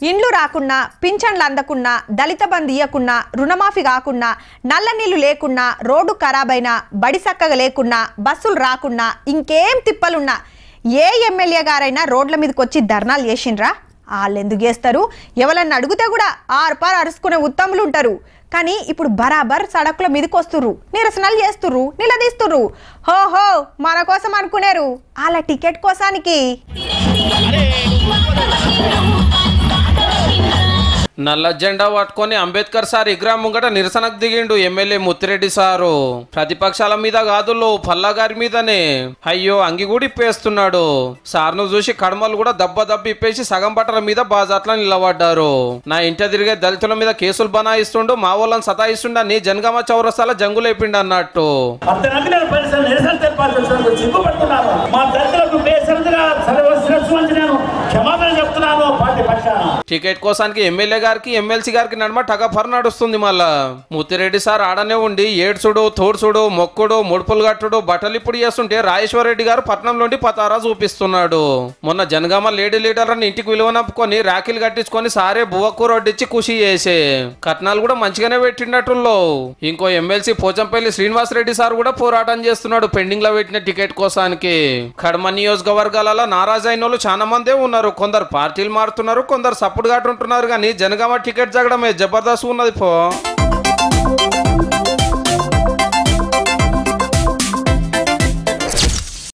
ఇండ్లు రాకున్నా పింఛన్లు అందకున్నా దళిత బంధు ఇయ్యకున్నా రుణమాఫీ కాకున్నా నల్ల నీళ్లు లేకున్నా రోడ్డు ఖరాబైనా బడి చక్కగా లేకున్నా బస్సులు రాకున్నా ఇంకేం తిప్పలున్నా ఏ ఎమ్మెల్యే గారైనా రోడ్ల మీదకి వచ్చి ధర్నాలు చేసిండ్రా వాళ్ళు ఎందుకు చేస్తారు ఎవరన్నా అడిగితే కూడా ఆరుపారు అరుచుకునే ఉత్తములు ఉంటారు కానీ ఇప్పుడు బరాబర్ సడకుల మీదకి వస్తుర్రు నిరసనలు చేస్తుర్రు నిలదీస్తుర్రు హో హో మన కోసం అనుకునేరు వాళ్ళ టికెట్ కోసానికి నల్ల జెండా పట్టుకొని అంబేద్కర్ సార్ విగ్రహం ముంగట నిరసనకు దిగిండు ఎమ్మెల్యే ముత్తిరెడ్డి సారు ప్రతిపక్షాల మీద కాదుల్లో పల్లా గారి మీదనే అయ్యో అంగి కూడా ఇప్పేస్తున్నాడు సార్ను చూసి కడమలు కూడా దెబ్బ దెబ్బ ఇప్పేసి సగం బట్టల మీద బాజాట్ల నిలబడ్డారు నా ఇంట తిరిగే దళితుల మీద కేసులు బనాయిస్తుండు మా వాళ్ళని సతాయిస్తుండ నీ జనగామ చౌరస్తాల జంగులేపిండు అన్నట్టు అర్ధరాత్రి నేను పరిసర నిరసన తెలపాల్సి వచ్చినందుకు సిగ్గుపడుతున్నాను మా దళితులకు బేసరిదిగా సర్వశ్రేష్ఠులని నేను క్షమాపణ చెప్తున్నాను పార్టీ పక్షాన టికెట్ కోసానికి ఎమ్మెల్యే గారికి ఎమ్మెల్సీ గారికి నడుమ టగఫర్ నడుస్తుంది మళ్ళా ముత్తిరెడ్డి సార్ ఆడనే ఉండి ఏడ్చుడు తోడ్చుడు మొక్కుడు ముడుపులు కట్టుడు బట్టలు ఇప్పుడు చేస్తుంటే రాజేశ్వర రెడ్డి గారు పట్నంలోండి పతారా చూపిస్తున్నాడు మొన్న జనగామ లేడీ లీడర్ అని ఇంటికి విలువనంపుకొని రాఖీలు కట్టించుకొని సారే బువ్వకూర వడ్డిచ్చి ఖుషి చేసే కట్నాలు కూడా మంచిగానే పెట్టినట్టుల్లో ఇంకో ఎమ్మెల్సీ పోచంపల్లి శ్రీనివాస్ రెడ్డి సార్ కూడా పోరాటం చేస్తున్నాడు పెండింగ్ లో పెట్టిన టికెట్ కోసానికి కడమ నియోజకవర్గాలలో నారాజైన వాళ్ళు చాలా మందే ఉన్నారు కొందరు పార్టీలు మారుతున్నారు కొందరు సప్పుడు ఉంటున్నారు కానీ జనగామ టికెట్ జగడమే జబర్దస్త్ ఉన్నది పో